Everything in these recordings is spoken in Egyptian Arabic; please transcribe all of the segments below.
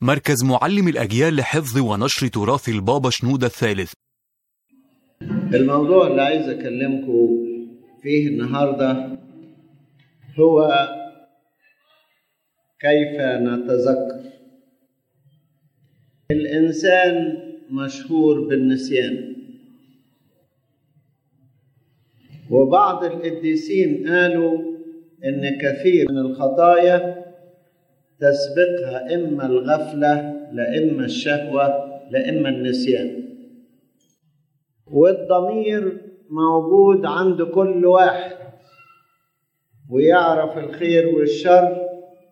مركز معلم الأجيال لحفظ ونشر تراث البابا شنودة الثالث الموضوع اللي عايز أكلمكم فيه النهاردة هو كيف نتذكر الإنسان مشهور بالنسيان وبعض القديسين قالوا إن كثير من الخطايا تسبقها إما الغفلة لإما الشهوة لإما النسيان والضمير موجود عند كل واحد ويعرف الخير والشر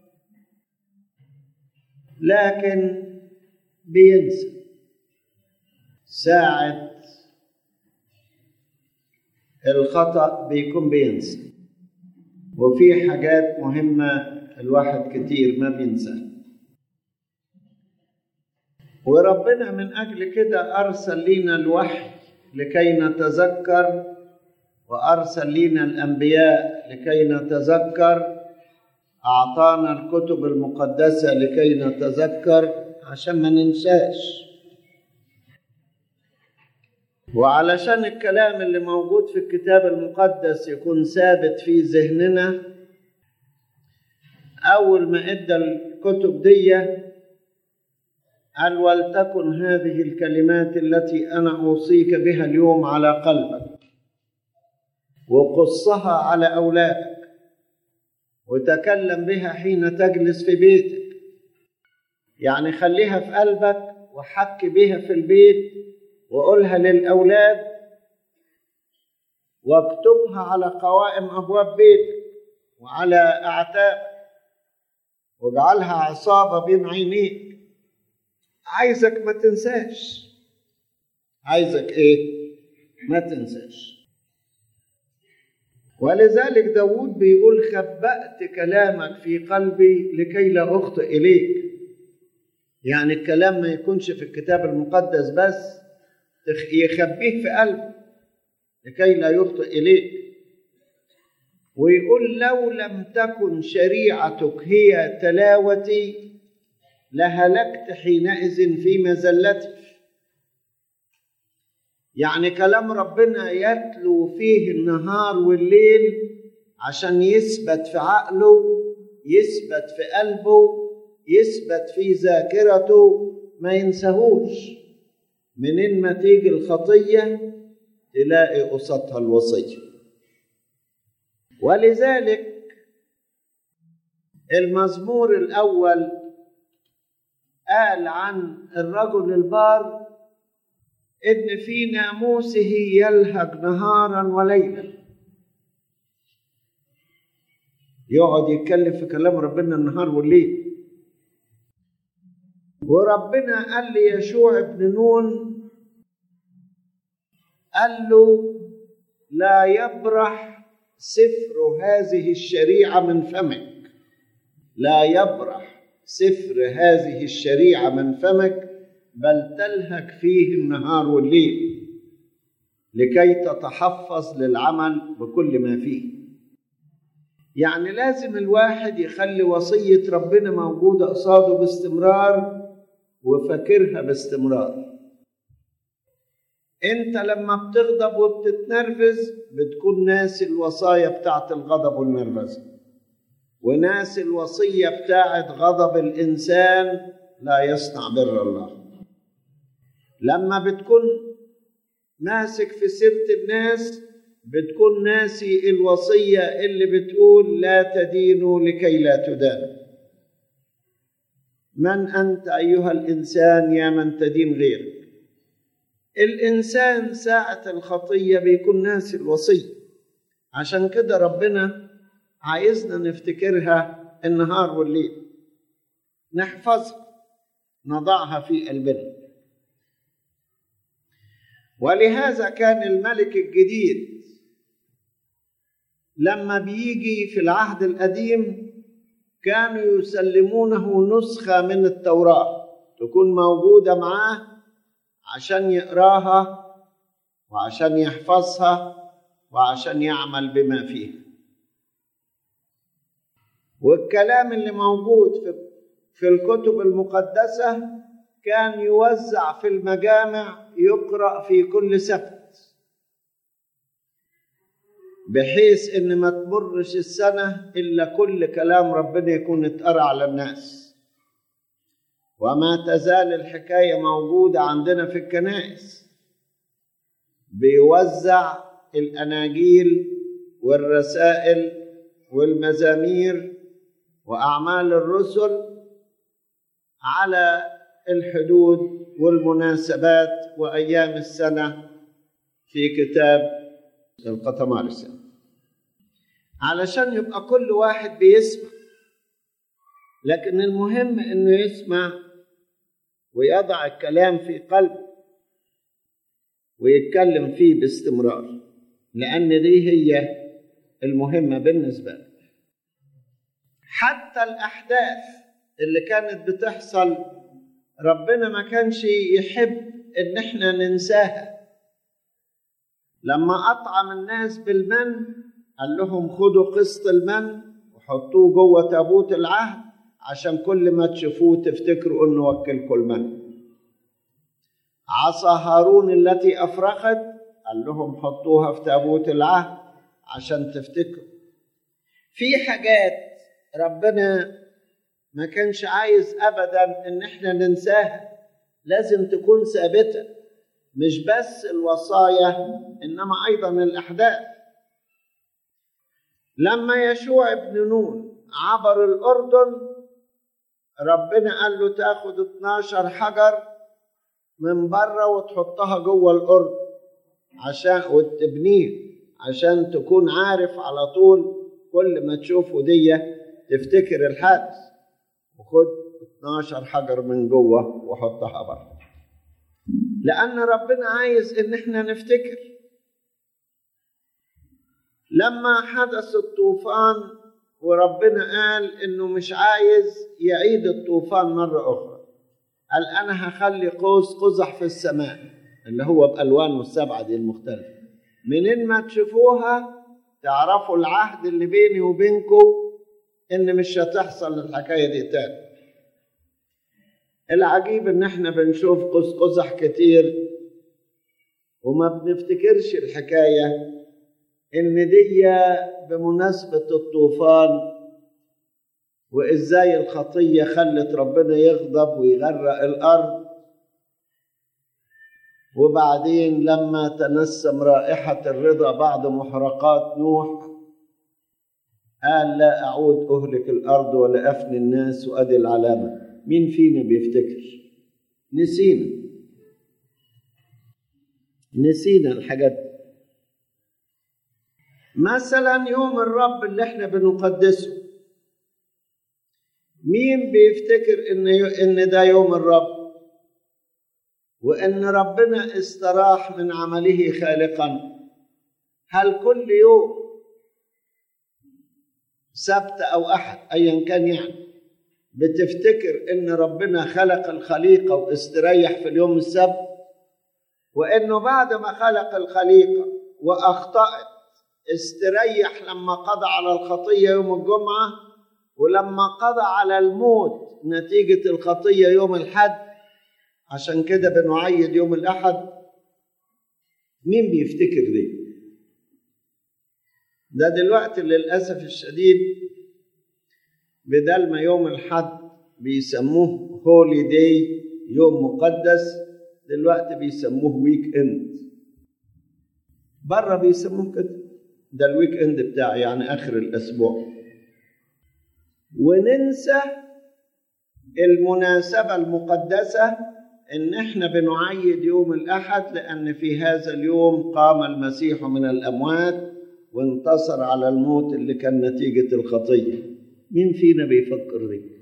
لكن بينسى ساعة الخطأ بيكون بينسى وفي حاجات مهمة الواحد كتير ما بينساها وربنا من أجل كده أرسل لنا الوحي لكي نتذكر وأرسل لنا الأنبياء لكي نتذكر أعطانا الكتب المقدسة لكي نتذكر عشان ما ننساش وعلشان الكلام اللي موجود في الكتاب المقدس يكون ثابت في ذهننا أول ما إدى الكتب دي قال ولتكن هذه الكلمات التي أنا أوصيك بها اليوم على قلبك وقصها على أولادك وتكلم بها حين تجلس في بيتك يعني خليها في قلبك وحك بها في البيت وقولها للأولاد واكتبها على قوائم أبواب بيتك وعلى أعتاب واجعلها عصابة بين عينيك عايزك ما تنساش عايزك ايه ما تنساش ولذلك داود بيقول خبأت كلامك في قلبي لكي لا أخطئ إليك يعني الكلام ما يكونش في الكتاب المقدس بس يخبيه في قلبه لكي لا يخطئ إليك ويقول لو لم تكن شريعتك هي تلاوتي لهلكت حينئذ في مزلتي يعني كلام ربنا يتلو فيه النهار والليل عشان يثبت في عقله يثبت في قلبه يثبت في ذاكرته ما ينساهوش منين ما تيجي الخطية تلاقي قصتها الوصية ولذلك المزمور الأول قال عن الرجل البار إن في ناموسه يلهج نهارا وليلا يقعد يتكلم في كلام ربنا النهار والليل وربنا قال ليشوع بن نون قال له لا يبرح سفر هذه الشريعة من فمك لا يبرح سفر هذه الشريعة من فمك بل تلهك فيه النهار والليل لكي تتحفظ للعمل بكل ما فيه يعني لازم الواحد يخلي وصية ربنا موجودة قصاده باستمرار وفاكرها باستمرار انت لما بتغضب وبتتنرفز بتكون ناسي الوصايا بتاعت الغضب والنرفزه وناسي الوصيه بتاعت غضب الانسان لا يصنع بر الله لما بتكون ماسك في سيره الناس بتكون ناسي الوصيه اللي بتقول لا تدينوا لكي لا تدانوا من انت ايها الانسان يا من تدين غيرك الانسان ساعه الخطيه بيكون ناسي الوصيه عشان كده ربنا عايزنا نفتكرها النهار والليل نحفظها نضعها في قلبنا ولهذا كان الملك الجديد لما بيجي في العهد القديم كانوا يسلمونه نسخة من التوراة تكون موجودة معاه عشان يقراها وعشان يحفظها وعشان يعمل بما فيها والكلام اللي موجود في في الكتب المقدسة كان يوزع في المجامع يقرأ في كل سبت بحيث ان ما تمرش السنة الا كل كلام ربنا يكون اتقرأ على الناس وما تزال الحكاية موجودة عندنا في الكنائس بيوزع الأناجيل والرسائل والمزامير وأعمال الرسل على الحدود والمناسبات وأيام السنة في كتاب القطمارس علشان يبقى كل واحد بيسمع لكن المهم انه يسمع ويضع الكلام في قلبه ويتكلم فيه باستمرار لان دي هي المهمه بالنسبه له حتى الاحداث اللي كانت بتحصل ربنا ما كانش يحب ان احنا ننساها لما اطعم الناس بالمن قال لهم خدوا قسط المن وحطوه جوه تابوت العهد عشان كل ما تشوفوه تفتكروا انه وكلكم المن عصا هارون التي افرخت قال لهم حطوها في تابوت العهد عشان تفتكروا في حاجات ربنا ما كانش عايز ابدا ان احنا ننساها لازم تكون ثابته مش بس الوصايا انما ايضا الاحداث لما يشوع ابن نون عبر الاردن ربنا قال له تاخد 12 حجر من بره وتحطها جوه الارض عشان وتبنيه عشان تكون عارف على طول كل ما تشوفه دي تفتكر الحادث وخد 12 حجر من جوه وحطها بره لان ربنا عايز ان احنا نفتكر لما حدث الطوفان وربنا قال انه مش عايز يعيد الطوفان مره اخرى قال انا هخلي قوس قزح في السماء اللي هو بالوانه السبعه دي المختلفه منين ما تشوفوها تعرفوا العهد اللي بيني وبينكم ان مش هتحصل الحكايه دي تاني العجيب ان احنا بنشوف قوس قزح كتير وما بنفتكرش الحكايه ان دي بمناسبه الطوفان وازاي الخطيه خلت ربنا يغضب ويغرق الارض وبعدين لما تنسم رائحه الرضا بعد محرقات نوح قال لا اعود اهلك الارض ولا افني الناس وادي العلامه مين فينا بيفتكر نسينا نسينا الحاجات دي مثلا يوم الرب اللي احنا بنقدسه مين بيفتكر ان ان ده يوم الرب وان ربنا استراح من عمله خالقا هل كل يوم سبت او احد ايا كان يعني بتفتكر ان ربنا خلق الخليقه واستريح في اليوم السبت وانه بعد ما خلق الخليقه واخطات استريح لما قضى على الخطيه يوم الجمعه ولما قضى على الموت نتيجه الخطيه يوم الحد عشان كده بنعيد يوم الاحد مين بيفتكر دي ده دلوقتي للاسف الشديد بدل ما يوم الحد بيسموه هولي داي يوم مقدس دلوقتي بيسموه ويك اند بره بيسموه كده ده الويك اند بتاعي يعني اخر الاسبوع وننسى المناسبة المقدسة ان احنا بنعيد يوم الاحد لان في هذا اليوم قام المسيح من الاموات وانتصر على الموت اللي كان نتيجة الخطية مين فينا بيفكر دي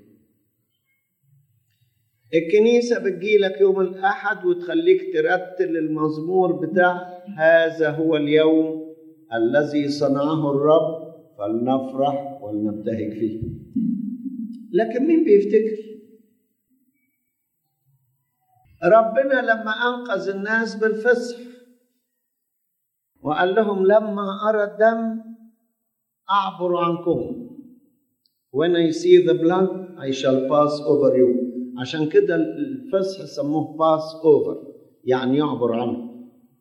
الكنيسة بتجيلك يوم الأحد وتخليك ترتل المزمور بتاع هذا هو اليوم الذي صنعه الرب فلنفرح ولنبتهج فيه لكن مين بيفتكر ربنا لما أنقذ الناس بالفصح وقال لهم لما أرى الدم أعبر عنكم when I see the blood I shall pass over you عشان كده الفصح سموه pass over يعني يعبر عنه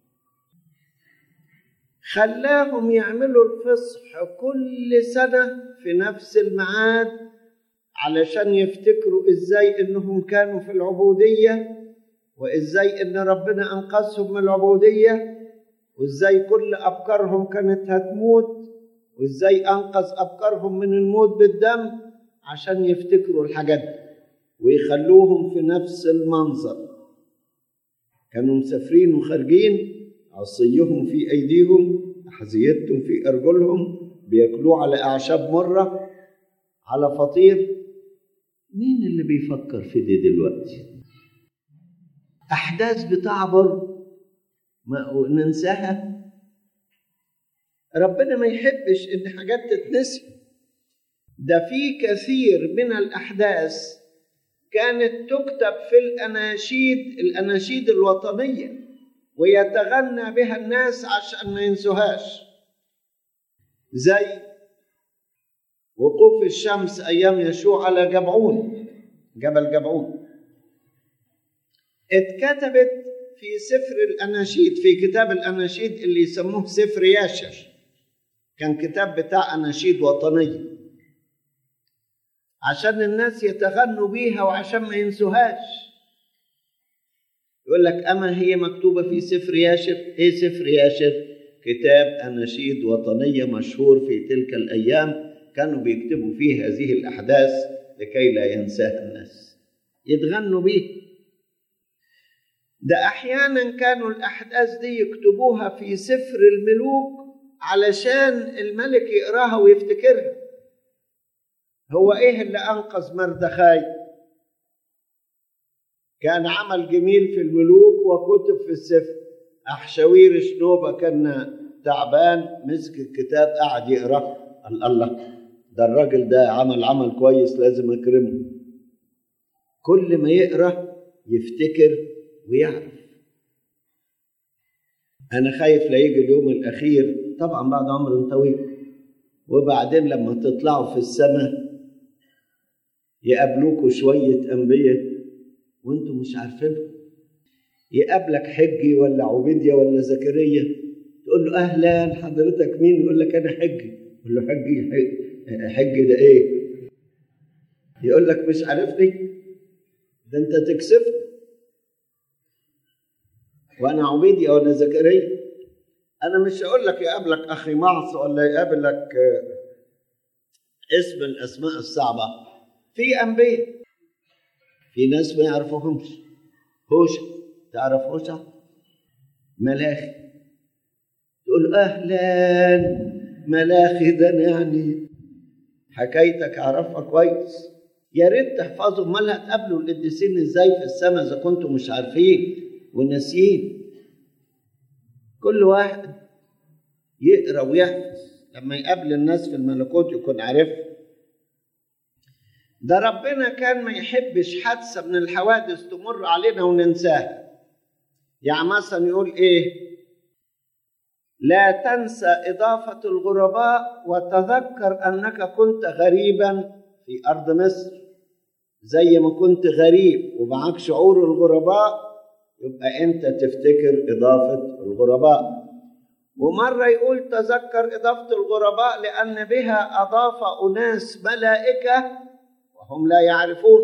خلاهم يعملوا الفصح كل سنة في نفس الميعاد علشان يفتكروا ازاي انهم كانوا في العبودية وازاي ان ربنا انقذهم من العبودية وازاي كل افكارهم كانت هتموت وازاي انقذ افكارهم من الموت بالدم عشان يفتكروا الحاجات دي ويخلوهم في نفس المنظر كانوا مسافرين وخارجين عصيهم في ايديهم احذيتهم في ارجلهم بياكلوه على اعشاب مره على فطير مين اللي بيفكر في دي دلوقتي احداث بتعبر ما ننساها ربنا ما يحبش ان حاجات تتنسي ده في كثير من الاحداث كانت تكتب في الاناشيد الاناشيد الوطنيه ويتغنى بها الناس عشان ما ينسوهاش زي وقوف الشمس ايام يشوع على جبعون جبل جبعون اتكتبت في سفر الاناشيد في كتاب الاناشيد اللي يسموه سفر ياشر كان كتاب بتاع اناشيد وطنيه عشان الناس يتغنوا بيها وعشان ما ينسوهاش يقول لك أما هي مكتوبة في سفر ياشر إيه سفر ياشر كتاب أناشيد وطنية مشهور في تلك الأيام كانوا بيكتبوا فيه هذه الأحداث لكي لا ينساها الناس يتغنوا بيه ده أحيانا كانوا الأحداث دي يكتبوها في سفر الملوك علشان الملك يقراها ويفتكرها هو ايه اللي انقذ مردخاي كان عمل جميل في الملوك وكتب في السفر احشاوير شنوبه كان تعبان مسك الكتاب قعد يقراه قال الله ده الراجل ده عمل عمل كويس لازم اكرمه كل ما يقرا يفتكر ويعرف انا خايف لا يجي اليوم الاخير طبعا بعد عمر طويل وبعدين لما تطلعوا في السماء يقابلوكوا شوية أنبياء وانتم مش عارفينهم يقابلك حجي ولا عبيديا ولا زكريا تقول له أهلا حضرتك مين يقول لك أنا حجي يقول له حجي حجي ده إيه يقول لك مش عارفني ده أنت تكسفني وأنا عبيديا ولا زكريا أنا مش هقول لك يقابلك أخي معص ولا يقابلك اسم الأسماء الصعبة في أنبياء في ناس ما يعرفوهمش هوشع تعرف هوشع ملاخي تقول أهلا ملاخي ده يعني حكايتك أعرفها كويس يا ريت تحفظوا امال هتقابلوا القديسين ازاي في السماء اذا كنتم مش عارفين وناسيين كل واحد يقرا ويحفظ لما يقابل الناس في الملكوت يكون عارفها ده ربنا كان ما يحبش حادثة من الحوادث تمر علينا وننساها يعني مثلا يقول ايه لا تنسى إضافة الغرباء وتذكر أنك كنت غريبا في أرض مصر زي ما كنت غريب ومعاك شعور الغرباء يبقى أنت تفتكر إضافة الغرباء ومرة يقول تذكر إضافة الغرباء لأن بها أضاف أناس ملائكة وهم لا يعرفون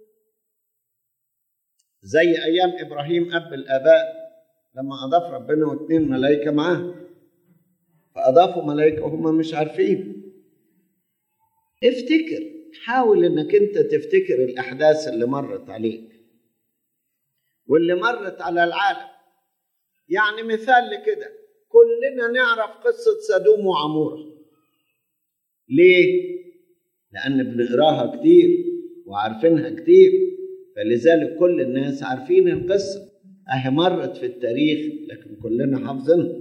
زي أيام إبراهيم أب الآباء لما أضاف ربنا واثنين ملائكة معاه فأضافوا ملائكة وهم مش عارفين افتكر حاول انك انت تفتكر الاحداث اللي مرت عليك واللي مرت على العالم يعني مثال لكده كلنا نعرف قصة سدوم وعمورة ليه؟ لأن بنقراها كتير وعارفينها كتير فلذلك كل الناس عارفين القصة أهي مرت في التاريخ لكن كلنا حافظينها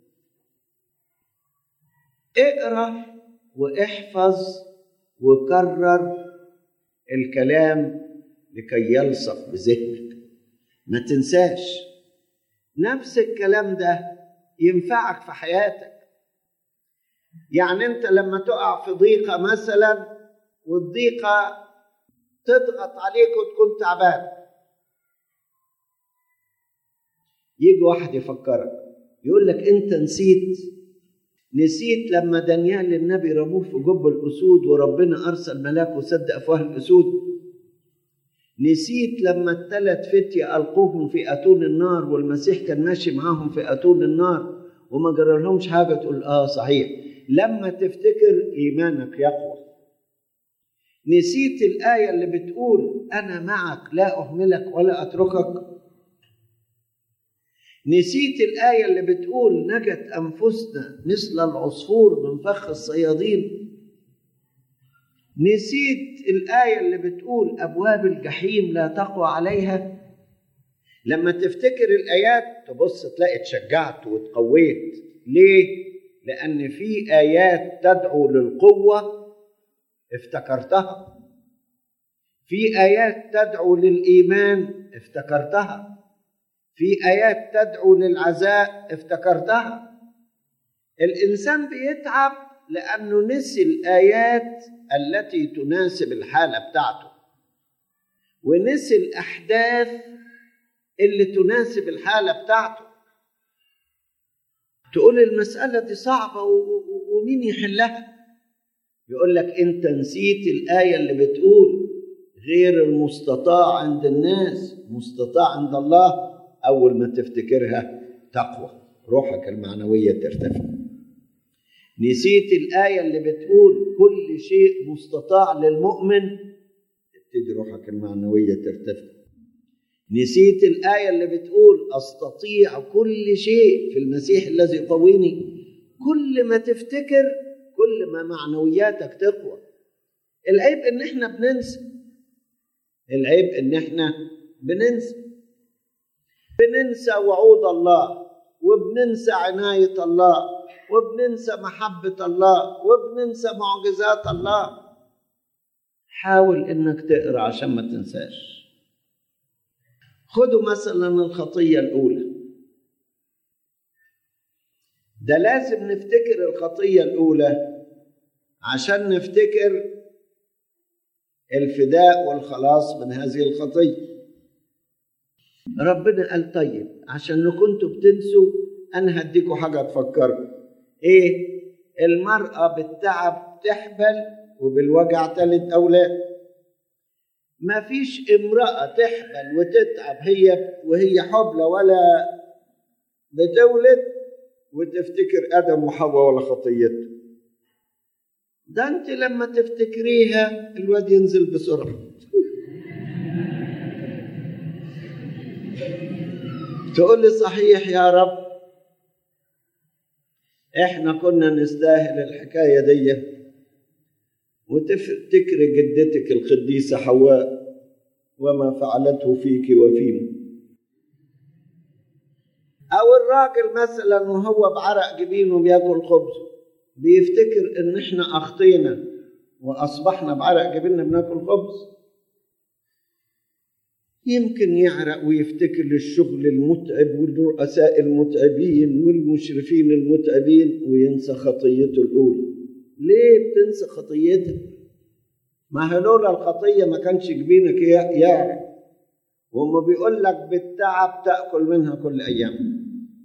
اقرا واحفظ وكرر الكلام لكي يلصق بذهنك ما تنساش نفس الكلام ده ينفعك في حياتك يعني انت لما تقع في ضيقه مثلا والضيقه تضغط عليك وتكون تعبان يجي واحد يفكرك يقول لك انت نسيت نسيت لما دانيال النبي رموه في جب الاسود وربنا ارسل ملاك وسد افواه الاسود نسيت لما الثلاث فتية ألقوهم في أتون النار والمسيح كان ماشي معاهم في أتون النار وما جرى لهمش حاجة تقول آه صحيح لما تفتكر إيمانك يقوى نسيت الآية اللي بتقول أنا معك لا أهملك ولا أتركك نسيت الآية اللي بتقول نجت أنفسنا مثل العصفور من فخ الصيادين نسيت الآية اللي بتقول أبواب الجحيم لا تقوى عليها لما تفتكر الآيات تبص تلاقي اتشجعت واتقويت ليه؟ لأن في آيات تدعو للقوة افتكرتها في آيات تدعو للإيمان افتكرتها في آيات تدعو للعزاء افتكرتها الإنسان بيتعب لأنه نسي الآيات التي تناسب الحالة بتاعته ونسي الأحداث اللي تناسب الحالة بتاعته تقول المسألة دي صعبة ومين يحلها يقول لك أنت نسيت الآية اللي بتقول غير المستطاع عند الناس مستطاع عند الله أول ما تفتكرها تقوى روحك المعنوية ترتفع نسيت الآية اللي بتقول كل شيء مستطاع للمؤمن تبتدي روحك المعنوية ترتفع نسيت الآية اللي بتقول أستطيع كل شيء في المسيح الذي يقويني كل ما تفتكر كل ما معنوياتك تقوى العيب ان احنا بننسى العيب ان احنا بننسى بننسى وعود الله وبننسى عناية الله وبننسى محبة الله وبننسى معجزات الله حاول انك تقرا عشان ما تنساش خدوا مثلا الخطية الأولى ده لازم نفتكر الخطية الأولى عشان نفتكر الفداء والخلاص من هذه الخطية ربنا قال طيب عشان كنتوا بتنسوا أنا هديكوا حاجة تفكروا إيه المرأة بالتعب تحبل وبالوجع تلد أولاد ما فيش امرأة تحبل وتتعب هي وهي حبلى ولا بتولد وتفتكر آدم وحواء ولا خطيته ده أنت لما تفتكريها الواد ينزل بسرعة تقول لي صحيح يا رب احنا كنا نستاهل الحكاية دي وتفتكر جدتك القديسة حواء وما فعلته فيك وفينا أو الراجل مثلا وهو بعرق جبينه بياكل خبز بيفتكر إن إحنا أخطينا وأصبحنا بعرق جبيننا بناكل خبز يمكن يعرق ويفتكر للشغل المتعب والرؤساء المتعبين والمشرفين المتعبين وينسى خطيته الأولى ليه بتنسى خطيتك ما هي لولا الخطية ما كانش جبينك يعرق وما بيقول لك بالتعب تأكل منها كل أيام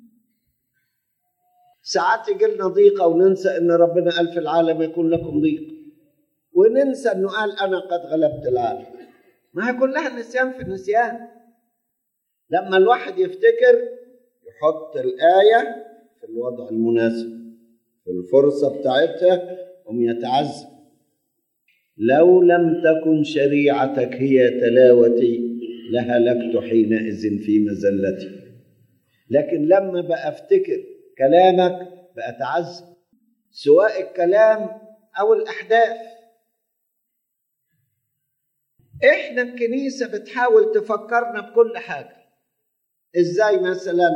ساعات يجي لنا ضيقة وننسى إن ربنا قال في العالم يكون لكم ضيق وننسى إنه قال أنا قد غلبت العالم ما هي كلها نسيان في نسيان لما الواحد يفتكر يحط الآية في الوضع المناسب في الفرصة بتاعتها قم يتعزم لو لم تكن شريعتك هي تلاوتي لهلكت حينئذ في مزلتي لكن لما بقى افتكر كلامك بقى تعزم سواء الكلام او الاحداث احنا الكنيسه بتحاول تفكرنا بكل حاجه ازاي مثلا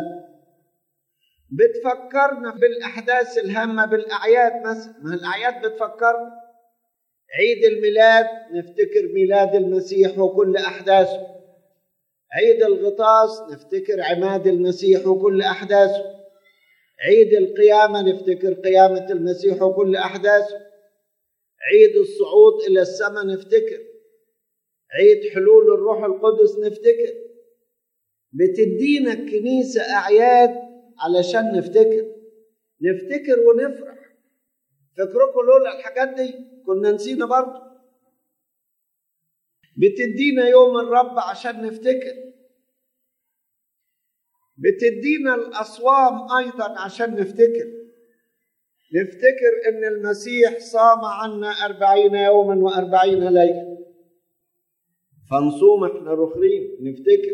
بتفكرنا بالاحداث الهامه بالاعياد مثلا ما الاعياد بتفكرنا عيد الميلاد نفتكر ميلاد المسيح وكل احداثه عيد الغطاس نفتكر عماد المسيح وكل احداثه عيد القيامه نفتكر قيامه المسيح وكل احداثه عيد الصعود الى السماء نفتكر عيد حلول الروح القدس نفتكر بتدينا الكنيسة أعياد علشان نفتكر نفتكر ونفرح فكركم لولا الحاجات دي كنا نسينا برضه بتدينا يوم الرب عشان نفتكر بتدينا الأصوام أيضا عشان نفتكر نفتكر إن المسيح صام عنا أربعين يوما وأربعين ليلة فنصوم احنا رخرين نفتكر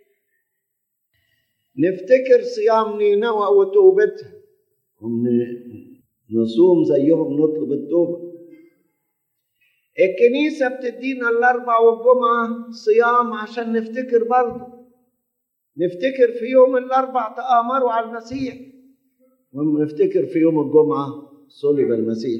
نفتكر صيام نينوى وتوبتها نصوم زيهم نطلب التوبة الكنيسة بتدينا الأربع والجمعة صيام عشان نفتكر برضه نفتكر في يوم الأربع تآمروا على المسيح ونفتكر في يوم الجمعة صلب المسيح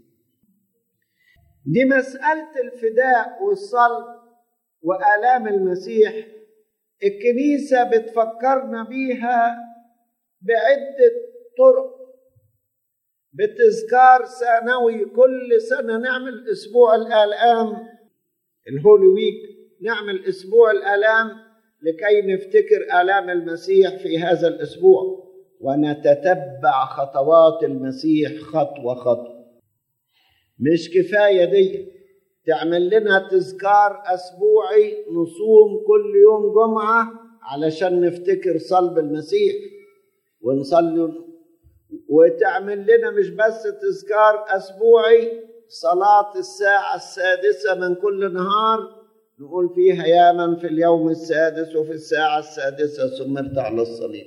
دي مسألة الفداء والصلب وآلام المسيح الكنيسة بتفكرنا بيها بعدة طرق بتذكار سنوي كل سنة نعمل أسبوع الآلام الهولي ويك نعمل أسبوع الآلام لكي نفتكر آلام المسيح في هذا الأسبوع ونتتبع خطوات المسيح خطوة خطوة مش كفاية دي تعمل لنا تذكار أسبوعي نصوم كل يوم جمعة علشان نفتكر صلب المسيح ونصلي وتعمل لنا مش بس تذكار أسبوعي صلاة الساعة السادسة من كل نهار نقول فيها يا من في اليوم السادس وفي الساعة السادسة سمرت على الصليب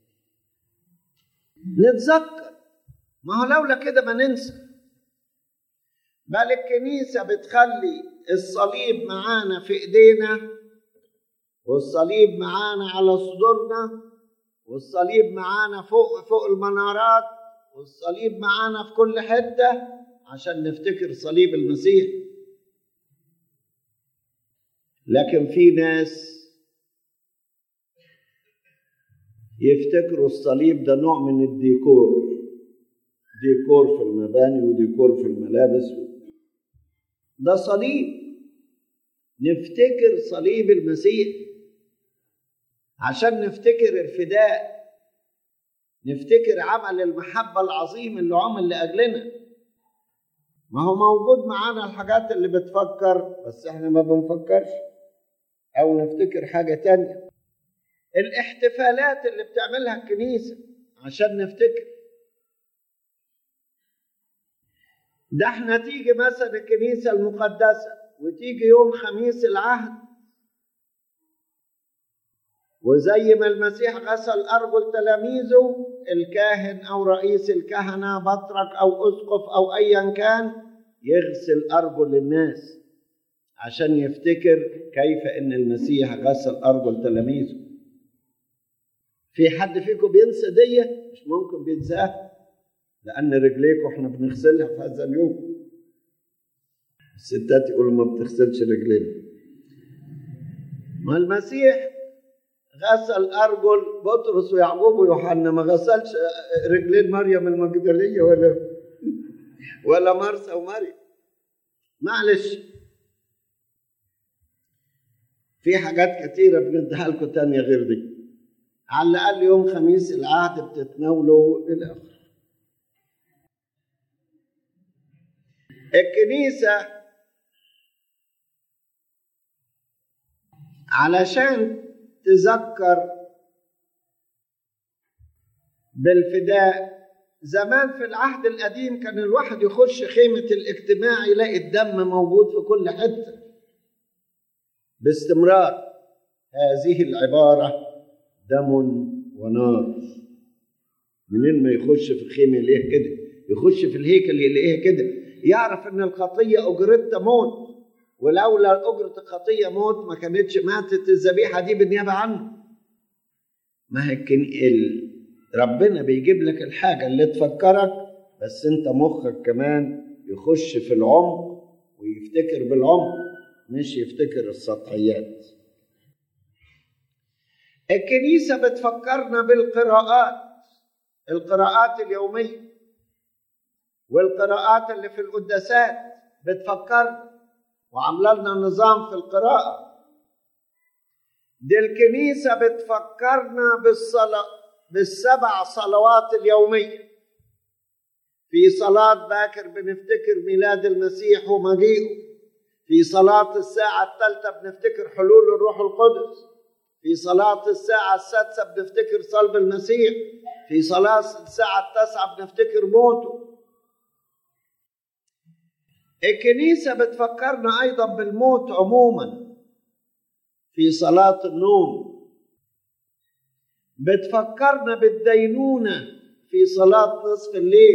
نتذكر ما هو لولا كده ما ننسى بل الكنيسة بتخلي الصليب معانا في ايدينا والصليب معانا على صدورنا والصليب معانا فوق فوق المنارات والصليب معانا في كل حتة عشان نفتكر صليب المسيح لكن في ناس يفتكروا الصليب ده نوع من الديكور ديكور في المباني وديكور في الملابس ده صليب نفتكر صليب المسيح عشان نفتكر الفداء نفتكر عمل المحبة العظيم اللي عمل لأجلنا ما هو موجود معانا الحاجات اللي بتفكر بس احنا ما بنفكرش او نفتكر حاجة تانية الاحتفالات اللي بتعملها الكنيسة عشان نفتكر ده احنا تيجي مثلا الكنيسة المقدسة وتيجي يوم خميس العهد وزي ما المسيح غسل أرجل تلاميذه الكاهن أو رئيس الكهنة بطرك أو أسقف أو أيا كان يغسل أرجل الناس عشان يفتكر كيف ان المسيح غسل ارجل تلاميذه في حد فيكم بينسى دي مش ممكن بينساها لان رجليكم احنا بنغسلها في هذا اليوم الستات يقولوا ما بتغسلش رجلينا ما المسيح غسل ارجل بطرس ويعقوب ويوحنا ما غسلش رجلين مريم المجدليه ولا ولا مرسى ومريم معلش في حاجات كتيرة بنديها لكم تانية غير دي على الأقل يوم خميس العهد بتتناولوا إلى آخره الكنيسة علشان تذكر بالفداء زمان في العهد القديم كان الواحد يخش خيمة الاجتماع يلاقي الدم موجود في كل حتة باستمرار هذه العبارة دم ونار منين ما يخش في الخيمة يلاقيها كده يخش في الهيكل يلاقيها كده يعرف ان الخطية اجرتها موت ولولا اجرة الخطية موت ما كانتش ماتت الذبيحة دي بالنيابة عنه ما هي ال... ربنا بيجيب لك الحاجة اللي تفكرك بس انت مخك كمان يخش في العمق ويفتكر بالعمق مش يفتكر السطحيات الكنيسة بتفكرنا بالقراءات القراءات اليومية والقراءات اللي في القداسات بتفكرنا وعامله لنا نظام في القراءة دي الكنيسة بتفكرنا بالصلاة بالسبع صلوات اليومية في صلاة باكر بنفتكر ميلاد المسيح ومجيئه في صلاة الساعة الثالثة بنفتكر حلول الروح القدس في صلاة الساعة السادسة بنفتكر صلب المسيح في صلاة الساعة التاسعة بنفتكر موته الكنيسة بتفكرنا أيضا بالموت عموما في صلاة النوم بتفكرنا بالدينونة في صلاة نصف الليل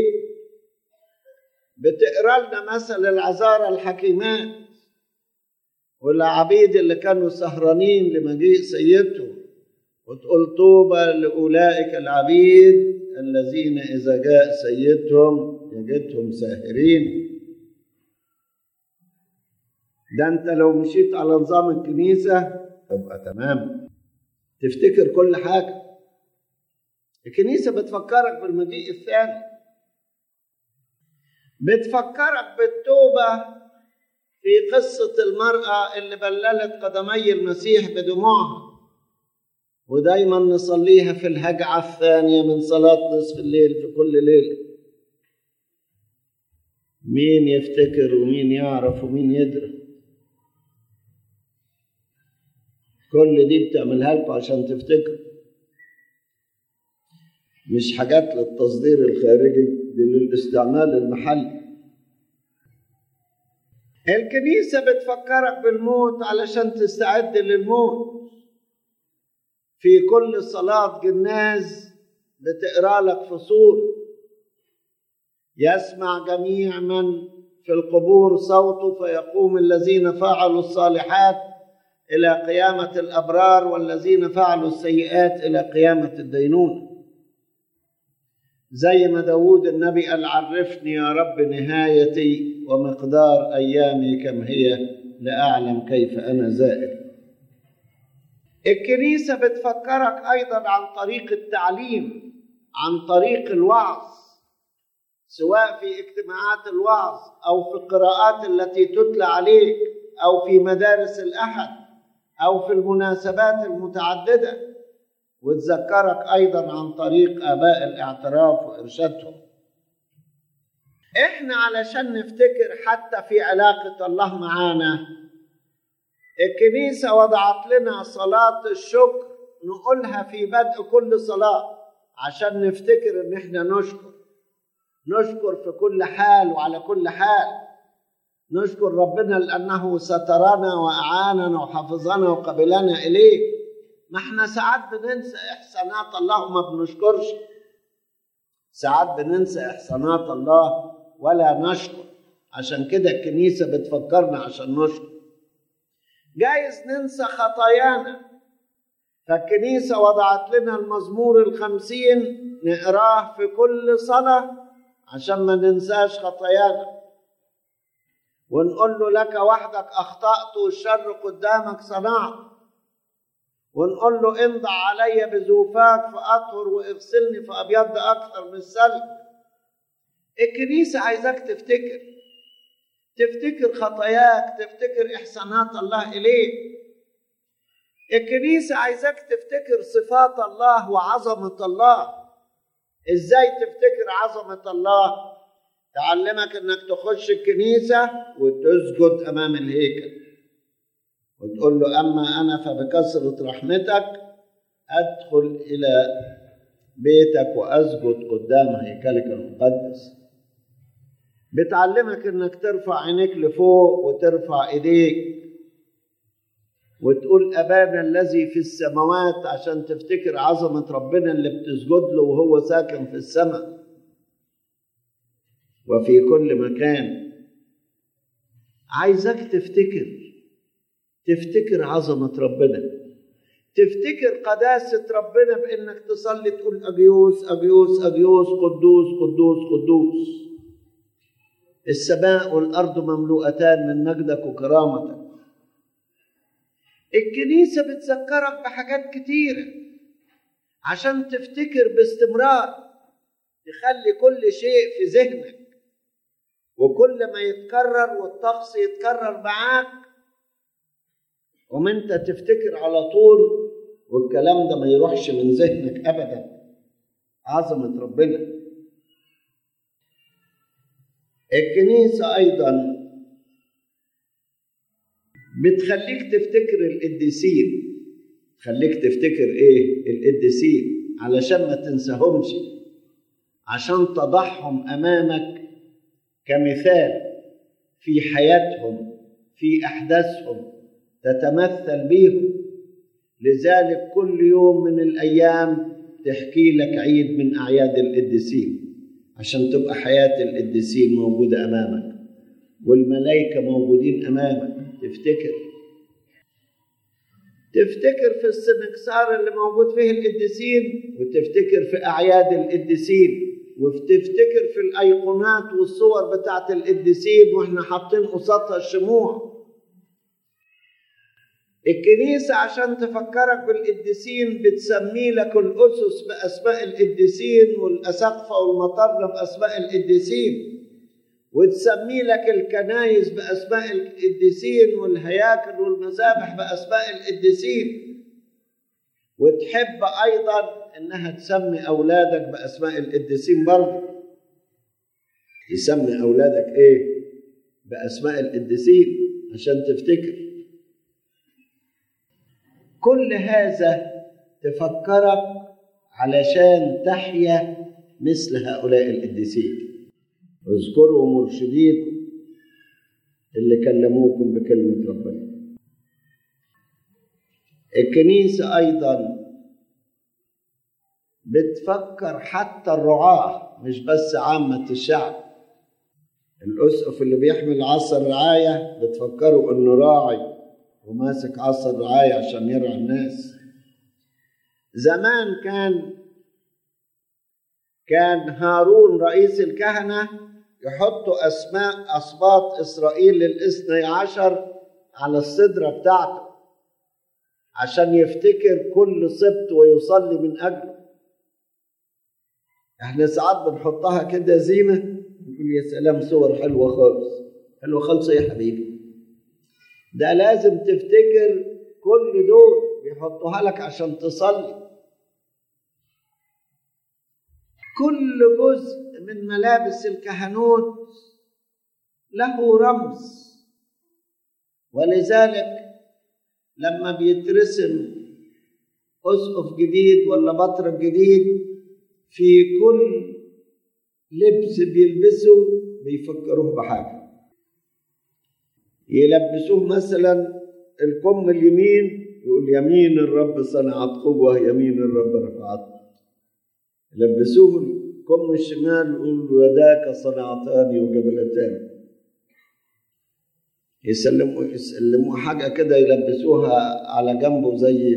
بتقرا لنا مثل العذارى الحكيمات والعبيد اللي كانوا سهرانين لمجيء سيدهم وتقول طوبى لأولئك العبيد الذين إذا جاء سيدهم يجدهم ساهرين ده أنت لو مشيت على نظام الكنيسة تبقى تمام تفتكر كل حاجة الكنيسة بتفكرك بالمجيء الثاني بتفكرك بالتوبة في قصة المرأة اللي بللت قدمي المسيح بدموعها ودايما نصليها في الهجعة الثانية من صلاة نصف الليل في كل ليلة مين يفتكر ومين يعرف ومين يدري كل دي بتعملها لكم عشان تفتكروا مش حاجات للتصدير الخارجي دي للاستعمال المحلي الكنيسة بتفكرك بالموت علشان تستعد للموت في كل صلاة جناز بتقرا لك فصول يسمع جميع من في القبور صوته فيقوم الذين فعلوا الصالحات إلى قيامة الأبرار والذين فعلوا السيئات إلى قيامة الدينونة زي ما داود النبي قال عرفني يا رب نهايتي ومقدار أيامي كم هي لأعلم كيف أنا زائر الكنيسة بتفكرك أيضا عن طريق التعليم عن طريق الوعظ سواء في اجتماعات الوعظ أو في القراءات التي تتلى عليك أو في مدارس الأحد أو في المناسبات المتعددة وتذكرك أيضا عن طريق آباء الاعتراف وإرشادهم إحنا علشان نفتكر حتى في علاقة الله معانا الكنيسة وضعت لنا صلاة الشكر نقولها في بدء كل صلاة عشان نفتكر إن إحنا نشكر نشكر في كل حال وعلى كل حال نشكر ربنا لأنه سترنا وأعاننا وحفظنا وقبلنا إليه ما احنا ساعات بننسى إحسانات الله وما بنشكرش ساعات بننسى إحسانات الله ولا نشكر عشان كده الكنيسة بتفكرنا عشان نشكر جايز ننسى خطايانا فالكنيسة وضعت لنا المزمور الخمسين نقراه في كل صلاة عشان ما ننساش خطايانا ونقول له لك وحدك أخطأت والشر قدامك صنعت ونقول له انضع علي بزوفاك فأطهر واغسلني فأبيض أكثر من السلك الكنيسة عايزاك تفتكر تفتكر خطاياك تفتكر إحسانات الله إليك الكنيسة عايزاك تفتكر صفات الله وعظمة الله إزاي تفتكر عظمة الله تعلمك إنك تخش الكنيسة وتسجد أمام الهيكل وتقول له أما أنا فبكثرة رحمتك أدخل إلى بيتك وأسجد قدام هيكلك المقدس بتعلمك انك ترفع عينيك لفوق وترفع ايديك وتقول ابانا الذي في السماوات عشان تفتكر عظمه ربنا اللي بتسجد له وهو ساكن في السماء وفي كل مكان عايزك تفتكر تفتكر عظمه ربنا تفتكر قداسه ربنا بانك تصلي تقول اجيوس اجيوس اجيوس قدوس قدوس قدوس السماء والارض مملوءتان من مجدك وكرامتك الكنيسه بتذكرك بحاجات كتيره عشان تفتكر باستمرار تخلي كل شيء في ذهنك وكل ما يتكرر والطقس يتكرر معاك وما انت تفتكر على طول والكلام ده ما يروحش من ذهنك ابدا عظمه ربنا الكنيسه ايضا بتخليك تفتكر القديسين تخليك تفتكر ايه القديسين علشان ما تنساهمش عشان تضعهم امامك كمثال في حياتهم في احداثهم تتمثل بيهم لذلك كل يوم من الايام تحكي لك عيد من اعياد القديسين عشان تبقى حياه القديسين موجوده امامك والملائكه موجودين امامك تفتكر تفتكر في السنكسار اللي موجود فيه القديسين وتفتكر في اعياد القديسين وتفتكر في الايقونات والصور بتاعت القديسين واحنا حاطين قصادها الشموع الكنيسة عشان تفكرك بالقديسين بتسمي لك الأسس بأسماء القديسين والأسقفة والمطرة بأسماء القديسين وتسمي لك الكنايس بأسماء القديسين والهياكل والمذابح بأسماء القديسين وتحب أيضا إنها تسمي أولادك بأسماء القديسين برضه تسمي أولادك إيه؟ بأسماء القديسين عشان تفتكر كل هذا تفكرك علشان تحيا مثل هؤلاء القديسين اذكروا مرشديكم اللي كلموكم بكلمة ربنا الكنيسة أيضا بتفكر حتى الرعاة مش بس عامة الشعب الأسقف اللي بيحمل عصا الرعاية بتفكروا إنه راعي وماسك عصا الرعاية عشان يرعى الناس زمان كان كان هارون رئيس الكهنة يحطوا أسماء أسباط إسرائيل للاثني عشر على الصدرة بتاعته عشان يفتكر كل سبت ويصلي من أجله احنا ساعات بنحطها كده زينة نقول يا سلام صور حلوة خالص حلوة خالص يا حبيبي ده لازم تفتكر كل دول بيحطوها لك عشان تصلي كل جزء من ملابس الكهنوت له رمز ولذلك لما بيترسم اسقف جديد ولا بطرك جديد في كل لبس بيلبسه بيفكروه بحاجه يلبسوه مثلا الكم اليمين يقول يمين الرب صنعت قوه يمين الرب رفعت لبسوه الكم الشمال يقول يداك صنعتان وجبلتان يسلموا يسلموا حاجة كده يلبسوها على جنبه زي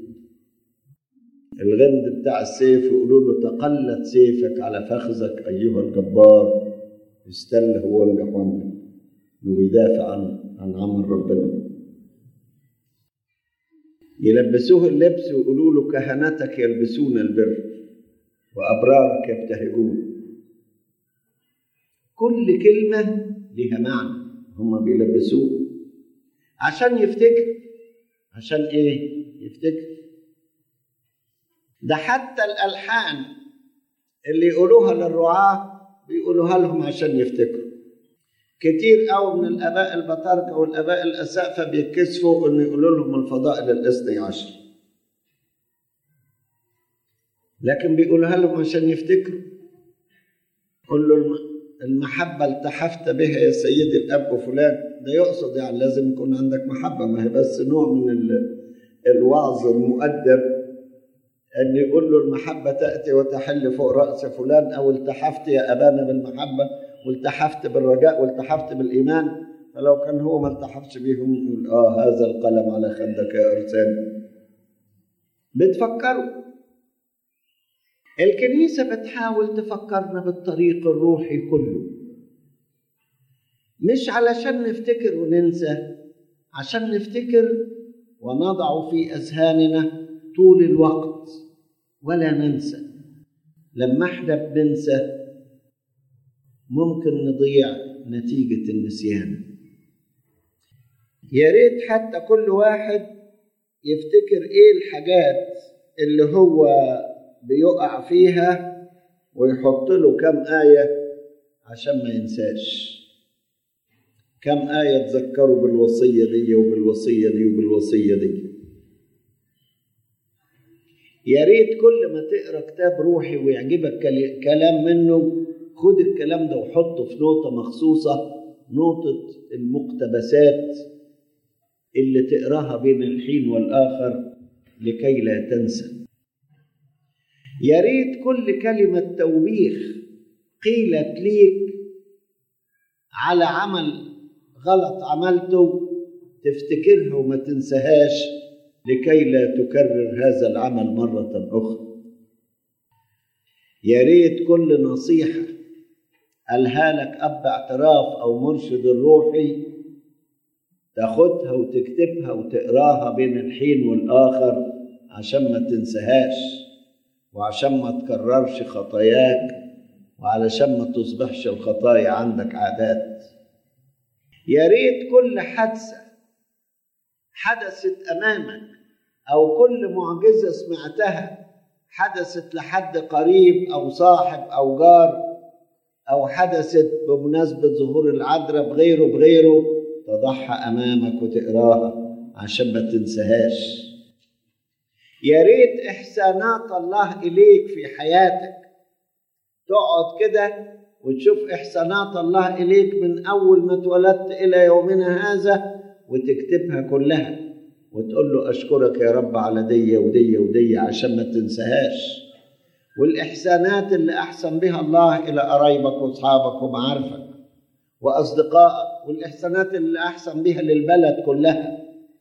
الغند بتاع السيف يقولوا له تقلت سيفك على فخذك أيها الجبار استل هو وانجح وانجح انه بيدافع عن عن عمل ربنا يلبسوه اللبس ويقولوا له كهنتك يلبسون البر وأبرارك يبتهجون كل كلمة لها معنى هم بيلبسوه عشان يفتكر عشان ايه يفتكر ده حتى الألحان اللي يقولوها للرعاة بيقولوها لهم عشان يفتكروا كتير قوي من الآباء البطاركة والآباء الأسقفة بيتكسفوا إنه يقولوا لهم الفضائل الاثني عشر لكن بيقولها لهم عشان يفتكروا قل له المحبة التحفت بها يا سيدي الأب فلان ده يقصد يعني لازم يكون عندك محبة ما هي بس نوع من الوعظ المؤدب أن يقول له المحبة تأتي وتحل فوق رأس فلان أو التحفت يا أبانا بالمحبة والتحفت بالرجاء والتحفت بالإيمان فلو كان هو ما التحفش بيهم يقول آه هذا القلم على خدك يا أرسان بتفكروا الكنيسة بتحاول تفكرنا بالطريق الروحي كله مش علشان نفتكر وننسى عشان نفتكر ونضع في أذهاننا طول الوقت ولا ننسى لما احنا بننسى ممكن نضيع نتيجة النسيان يا ريت حتى كل واحد يفتكر ايه الحاجات اللي هو بيقع فيها ويحط له كم آية عشان ما ينساش كم آية تذكروا بالوصية دي وبالوصية دي وبالوصية دي يا ريت كل ما تقرا كتاب روحي ويعجبك كلام منه خد الكلام ده وحطه في نوتة مخصوصة نوتة المقتبسات اللي تقراها بين الحين والآخر لكي لا تنسى يا ريت كل كلمة توبيخ قيلت ليك على عمل غلط عملته تفتكرها وما تنساهاش لكي لا تكرر هذا العمل مرة أخرى يا ريت كل نصيحة قالها لك أب اعتراف أو مرشد الروحي تاخدها وتكتبها وتقراها بين الحين والآخر عشان ما تنساهاش وعشان ما تكررش خطاياك وعلشان ما تصبحش الخطايا عندك عادات يا ريت كل حادثة حدثت أمامك أو كل معجزة سمعتها حدثت لحد قريب أو صاحب أو جار أو حدثت بمناسبة ظهور العذراء بغيره بغيره تضعها أمامك وتقراها عشان ما تنساهاش يا ريت إحسانات الله إليك في حياتك تقعد كده وتشوف إحسانات الله إليك من أول ما اتولدت إلى يومنا هذا وتكتبها كلها وتقول له أشكرك يا رب على دي ودي ودي عشان ما تنساهاش والإحسانات اللي أحسن بها الله إلى قرايبك وأصحابك ومعارفك وأصدقائك والإحسانات اللي أحسن بها للبلد كلها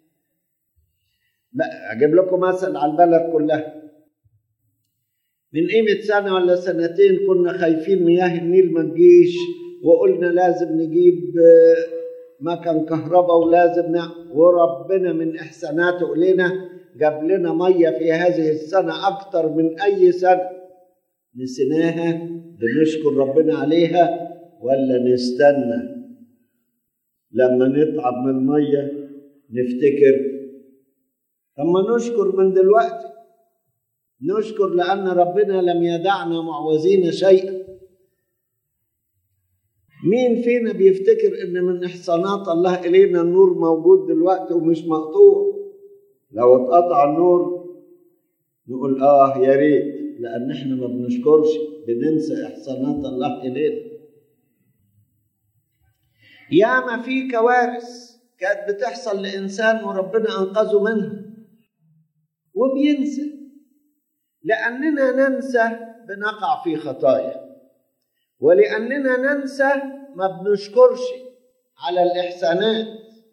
أجيب لكم مثل على البلد كلها من قيمة سنة ولا سنتين كنا خايفين مياه النيل ما تجيش وقلنا لازم نجيب مكن كهرباء ولازم نعمل وربنا من إحساناته إلينا جاب لنا مية في هذه السنة أكتر من أي سنة نسيناها بنشكر ربنا عليها ولا نستنى لما نتعب من المية نفتكر لما نشكر من دلوقتي نشكر لأن ربنا لم يدعنا معوزين شيئا مين فينا بيفتكر ان من احسانات الله الينا النور موجود دلوقتي ومش مقطوع لو اتقطع النور نقول اه يا ريت لان احنا ما بنشكرش بننسى احسانات الله الينا ياما في كوارث كانت بتحصل لانسان وربنا انقذه منها وبينسى لاننا ننسى بنقع في خطايا ولأننا ننسى ما بنشكرش على الإحسانات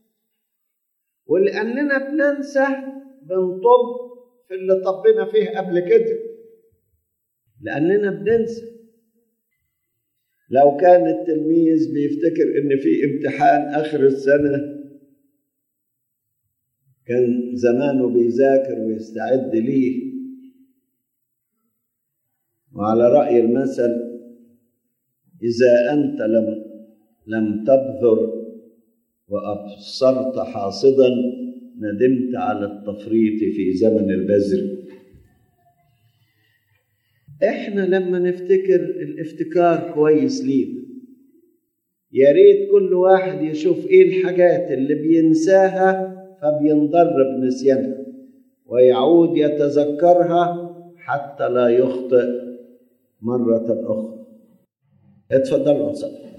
ولأننا بننسى بنطب في اللي طبنا فيه قبل كده لأننا بننسى لو كان التلميذ بيفتكر إن في امتحان آخر السنة كان زمانه بيذاكر ويستعد ليه وعلى رأي المثل إذا أنت لم لم تبذر وأبصرت حاصدا ندمت على التفريط في زمن البذر إحنا لما نفتكر الافتكار كويس لينا يا ريت كل واحد يشوف إيه الحاجات اللي بينساها فبينضر بنسيانها ويعود يتذكرها حتى لا يخطئ مرة أخرى اتفضلوا صلوا